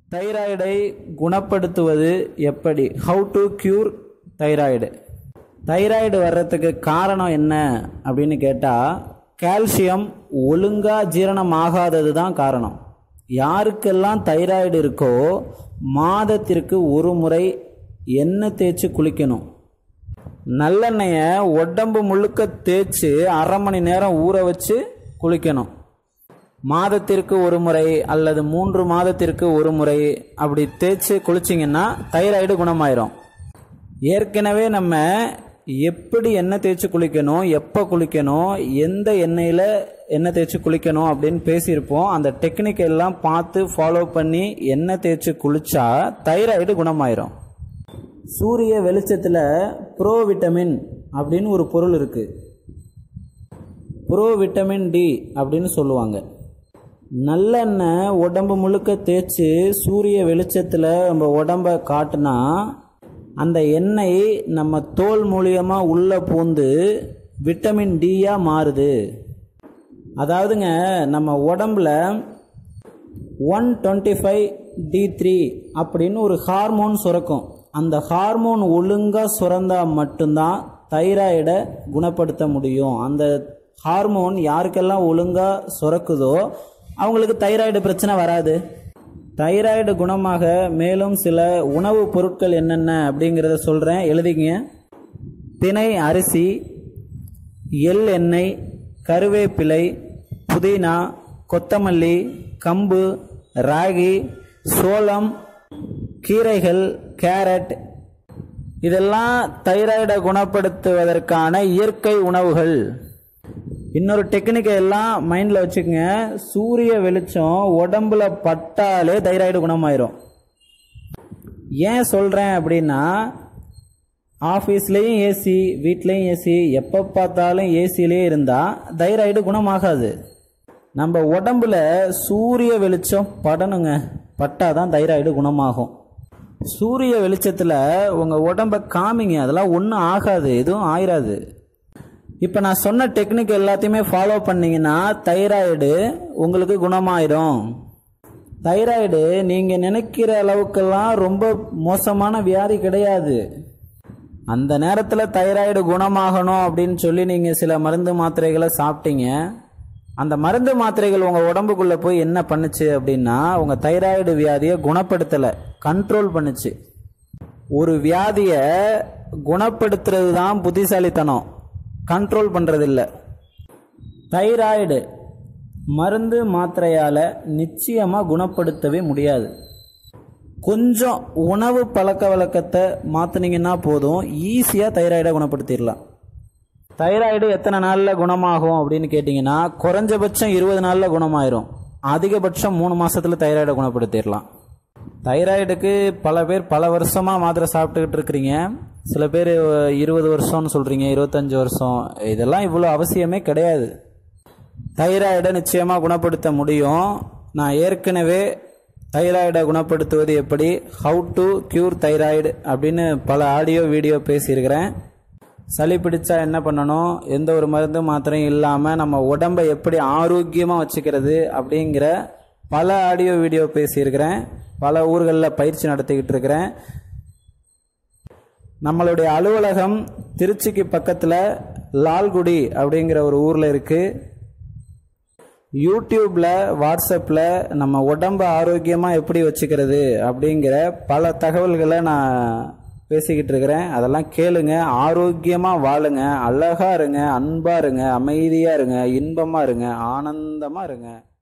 தைராய்டை குணப்படுத்துவது எப்படி how to cure thyroid thyroid வர்றதுக்கு காரணம் என்ன அப்படின்னு கேட்டால் கால்சியம் ஒழுங்காக ஜீரணம் ஆகாதது தான் காரணம் யாருக்கெல்லாம் தைராய்டு இருக்கோ மாதத்திற்கு ஒரு முறை எண்ணெய் தேய்ச்சி குளிக்கணும் நல்லெண்ணெயை உடம்பு முழுக்க தேய்ச்சி அரை மணி நேரம் ஊற வச்சு குளிக்கணும் மாதத்திற்கு ஒரு முறை அல்லது மூன்று மாதத்திற்கு ஒரு முறை அப்படி தேய்ச்சி குளிச்சிங்கன்னா தைராய்டு குணமாயிரும் ஏற்கனவே நம்ம எப்படி எண்ணெய் தேய்ச்சி குளிக்கணும் எப்போ குளிக்கணும் எந்த எண்ணெயில் எண்ணெய் தேய்ச்சி குளிக்கணும் அப்படின்னு பேசியிருப்போம் அந்த டெக்னிக் எல்லாம் பார்த்து ஃபாலோ பண்ணி எண்ணெய் தேய்ச்சி குளிச்சா தைராய்டு குணமாயிரும் சூரிய வெளிச்சத்தில் ப்ரோ விட்டமின் அப்படின்னு ஒரு பொருள் இருக்குது ப்ரோ விட்டமின் டி அப்படின்னு சொல்லுவாங்க நல்லெண்ணெய் உடம்பு முழுக்க தேய்ச்சி சூரிய வெளிச்சத்தில் நம்ம உடம்ப காட்டினா அந்த எண்ணெய் நம்ம தோல் மூலியமாக உள்ளே பூந்து விட்டமின் டியாக மாறுது அதாவதுங்க நம்ம உடம்புல one twenty five T three அப்படின்னு ஒரு ஹார்மோன் சுரக்கும் அந்த ஹார்மோன் ஒழுங்காக சுரந்தா மட்டும்தான் தைராய்டை குணப்படுத்த முடியும் அந்த ஹார்மோன் யாருக்கெல்லாம் ஒழுங்காக சுரக்குதோ அவங்களுக்கு தைராய்டு பிரச்சனை வராது தைராய்டு குணமாக மேலும் சில உணவுப் பொருட்கள் என்னென்ன அப்படிங்கிறத சொல்கிறேன் எழுதிங்க தினை அரிசி எள் எண்ணெய் கருவேப்பிலை புதினா கொத்தமல்லி கம்பு ராகி சோளம் கீரைகள் கேரட் இதெல்லாம் தைராய்டை குணப்படுத்துவதற்கான இயற்கை உணவுகள் இன்னொரு டெக்னிக்கை எல்லாம் மைண்டில் வச்சுக்கோங்க சூரிய வெளிச்சம் உடம்புல பட்டாலே தைராய்டு குணமாயிரும் ஏன் சொல்கிறேன் அப்படின்னா ஆஃபீஸ்லேயும் ஏசி வீட்லேயும் ஏசி எப்போ பார்த்தாலும் ஏசிலே இருந்தால் தைராய்டு குணமாகாது நம்ம உடம்புல சூரிய வெளிச்சம் படணுங்க பட்டால் தான் தைராய்டு குணமாகும் சூரிய வெளிச்சத்தில் உங்கள் உடம்ப காமிங்க அதெல்லாம் ஒன்றும் ஆகாது எதுவும் ஆயிராது இப்போ நான் சொன்ன டெக்னிக் எல்லாத்தையுமே ஃபாலோ பண்ணிங்கன்னா தைராய்டு உங்களுக்கு குணமாயிரும் தைராய்டு நீங்கள் நினைக்கிற அளவுக்கெல்லாம் ரொம்ப மோசமான வியாதி கிடையாது அந்த நேரத்தில் தைராய்டு குணமாகணும் அப்படின்னு சொல்லி நீங்கள் சில மருந்து மாத்திரைகளை சாப்பிட்டீங்க அந்த மருந்து மாத்திரைகள் உங்கள் உடம்புக்குள்ளே போய் என்ன பண்ணுச்சு அப்படின்னா உங்கள் தைராய்டு வியாதியை குணப்படுத்தலை கண்ட்ரோல் பண்ணுச்சு ஒரு வியாதியை குணப்படுத்துறது தான் புத்திசாலித்தனம் கண்ட்ரோல் பண்ணுறதில்ல தைராய்டு மருந்து மாத்திரையால் நிச்சயமாக குணப்படுத்தவே முடியாது கொஞ்சம் உணவு பழக்க வழக்கத்தை மாற்றினீங்கன்னா போதும் ஈஸியாக தைராய்டை குணப்படுத்திடலாம் தைராய்டு எத்தனை நாளில் குணமாகும் அப்படின்னு கேட்டிங்கன்னா குறைஞ்சபட்சம் இருபது நாளில் குணமாயிரும் அதிகபட்சம் மூணு மாதத்தில் தைராய்டை குணப்படுத்திடலாம் தைராய்டுக்கு பல பேர் பல வருஷமாக மாத்திரை சாப்பிட்டுக்கிட்டு இருக்கிறீங்க சில பேர் இருபது வருஷம்னு சொல்கிறீங்க இருபத்தஞ்சி வருஷம் இதெல்லாம் இவ்வளோ அவசியமே கிடையாது தைராய்டை நிச்சயமாக குணப்படுத்த முடியும் நான் ஏற்கனவே தைராய்டை குணப்படுத்துவது எப்படி ஹவு டு க்யூர் தைராய்டு அப்படின்னு பல ஆடியோ வீடியோ பேசியிருக்கிறேன் சளி பிடிச்சா என்ன பண்ணணும் எந்த ஒரு மருந்து மாத்திரையும் இல்லாமல் நம்ம உடம்பை எப்படி ஆரோக்கியமாக வச்சுக்கிறது அப்படிங்கிற பல ஆடியோ வீடியோ பேசியிருக்கிறேன் பல ஊர்களில் பயிற்சி நடத்திக்கிட்டு இருக்கிறேன் நம்மளுடைய அலுவலகம் திருச்சிக்கு பக்கத்தில் லால்குடி அப்படிங்கிற ஒரு ஊரில் இருக்குது யூடியூப்பில் வாட்ஸ்அப்பில் நம்ம உடம்பை ஆரோக்கியமாக எப்படி வச்சுக்கிறது அப்படிங்கிற பல தகவல்களை நான் பேசிக்கிட்டு இருக்கிறேன் அதெல்லாம் கேளுங்க ஆரோக்கியமாக வாழுங்க அழகாக இருங்க அன்பாக இருங்க அமைதியாக இருங்க இன்பமாக இருங்க ஆனந்தமாக இருங்க